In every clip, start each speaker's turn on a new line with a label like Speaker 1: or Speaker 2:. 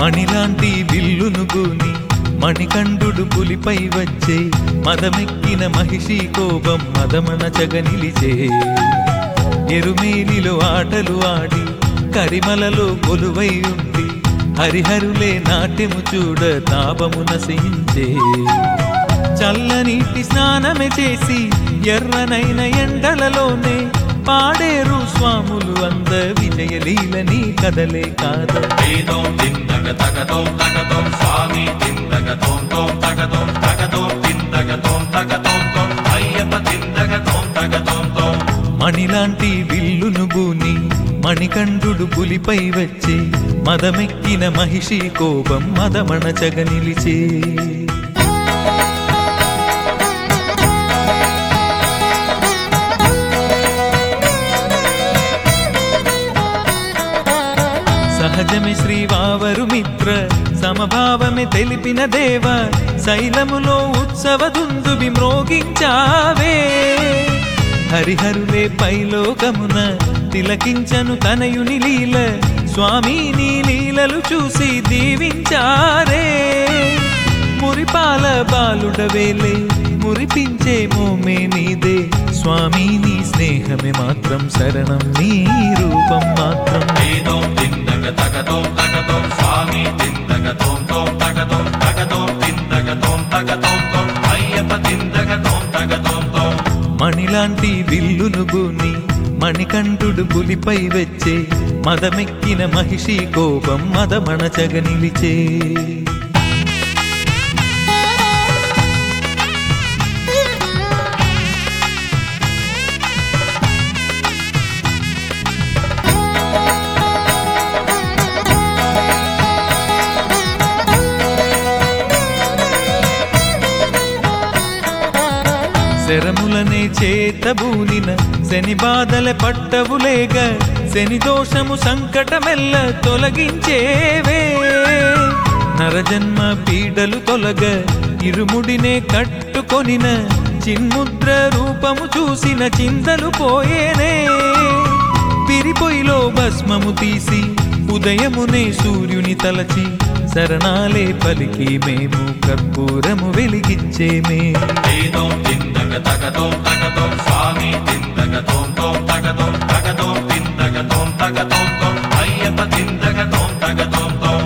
Speaker 1: మణిలాంటి విల్లును గూని మణికంఠుడు పులిపై వచ్చే మదమెక్కిన మహిషి కోపం మదమనచగ నిలిచే ఎరుమేలిలో ఆటలు ఆడి కరిమలలో కొలువై ఉండి హరిహరులే నాట్యము చూడ తాపము నశించే చల్లనీటి స్నానమే చేసి ఎర్రనైన ఎండలలోనే పాడేరు స్వాములు అంద విజయలీలని కదలే కాద
Speaker 2: వేదోం తిందగ తగదోం తగదోం స్వామి తిందగ తోం తోం తగదోం తగదోం తిందగ తోం తగదోం తోం అయ్యప్ప తిందగ తోం తగదోం తోం
Speaker 1: మణిలాంటి విల్లును బూని మణికంఠుడు పులిపై వచ్చే మదమెక్కిన మహిషి కోపం మదమణచగ నిలిచే సహజమే శ్రీవావరు మిత్ర సమభావమే తెలిపిన దేవ శైలములో ఉత్సవ దుందుబి మ్రోగించావే హరిహరులే పైలోకమున తిలకించను తనయుని లీల స్వామి నీ లీలలు చూసి దీవించారే మురిపాల బాలుడవేలే మురిపించే మోమే నీదే స్వామి నీ స్నేహమే మాత్రం శరణం నీ రూపం మాత్రం
Speaker 2: వేదోం తిందగ తగదోం తగదోం స్వామి తిందగ తోం తోం తగదోం తగదోం తిందగ తోం తగదోం తోం అయ్యప్ప తిందగ తోం తగదోం తోం
Speaker 1: మణిలాంటి విల్లును గూని మణికంఠుడు పులిపై వచ్చే మదమెక్కిన మహిషి కోపం మదమణచగ నిలిచే శరములనే చేతబూనిన శని బాధల పట్టవులేగ శని దోషము సంకటమెల్ల తొలగించేవే నరజన్మ పీడలు తొలగ ఇరుముడినే కట్టుకొనిన చిన్ముద్ర రూపము చూసిన చింతలు పోయేనే పిరిపొయ్యిలో భస్మము తీసి ఉదయమునే సూర్యుని తలచి శరణాలే పలికి మేము కర్పూరము వెలిగించేమే
Speaker 2: వేదోం తిందగ తగదోం తగదోం స్వామి తిందగ తోం తోం తగదోం తగదోం తిందగ తోం తగదోం తోం అయ్యప్ప తిందగ తోం తగదోం తోం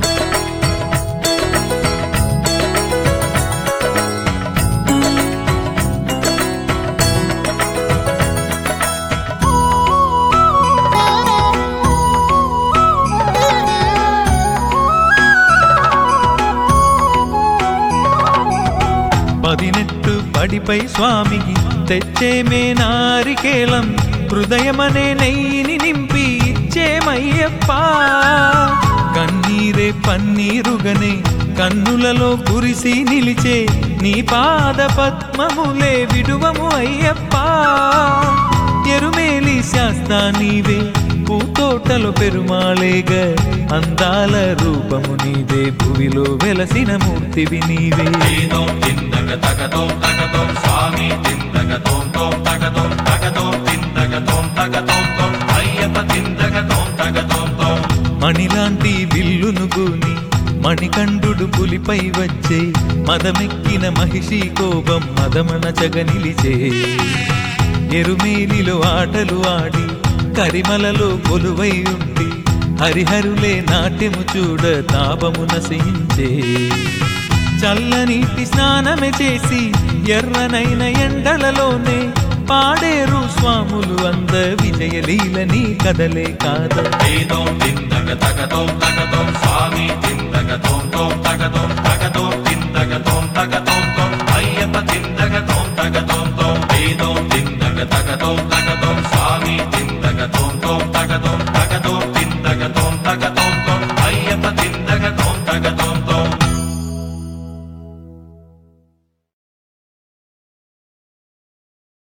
Speaker 1: పదినెట్టు పడిపై స్వామికి తెచ్చేమే నారికేలం హృదయమనే నెయ్యిని నింపి ఇచ్చేమయ్యప్ప కన్నీరే పన్నీరుగనే కన్నులలో కురిసి నిలిచే నీ పాద పద్మములే విడువము అయ్యప్ప ఎరుమేలి శాస్తా నీవే పూతోటలో పెరుమాళేగ అందాల రూపము నీవే భువిలో వెలసిన మూర్తివి నీవే
Speaker 2: వేదోం తిందగ తగదోం తగదోం స్వామి తిందగ తోం తోం తగదోం తగదోం తిందగ తోం తగదోం తోం అయ్యప్ప తిందగ తోం తగదోం తోం
Speaker 1: మణిలాంటి విల్లును గూని మణికంఠుడు పులిపై వచ్చే మదమెక్కిన మహిషి కోపం మదమనచగ నిలిచే ఎరుమేలిలో ఆటలు ఆడి కరిమలలో కొలువై ఉండి హరిహరులే నాట్యము చూడ తాపము నశించే చల్లనీటి స్నానమే చేసి ఎర్రనైన ఎండలలోనే పాడేరు స్వాములు అంద విజయలీలని కదలే కాద
Speaker 2: వేదోం తిందగ తగదోం తగదోం స్వామి తిందగ తోం తోం తగదోం తగదోం తిందగ తోం తగదోం తోం అయ్యప్ప తిందగ తోం తగదోం తోం వేదోం తిందగ తగదోం తగదోం స్వామి తిందగ తోం తోం తగదోం తగదోం తిందగ తోం తగదోం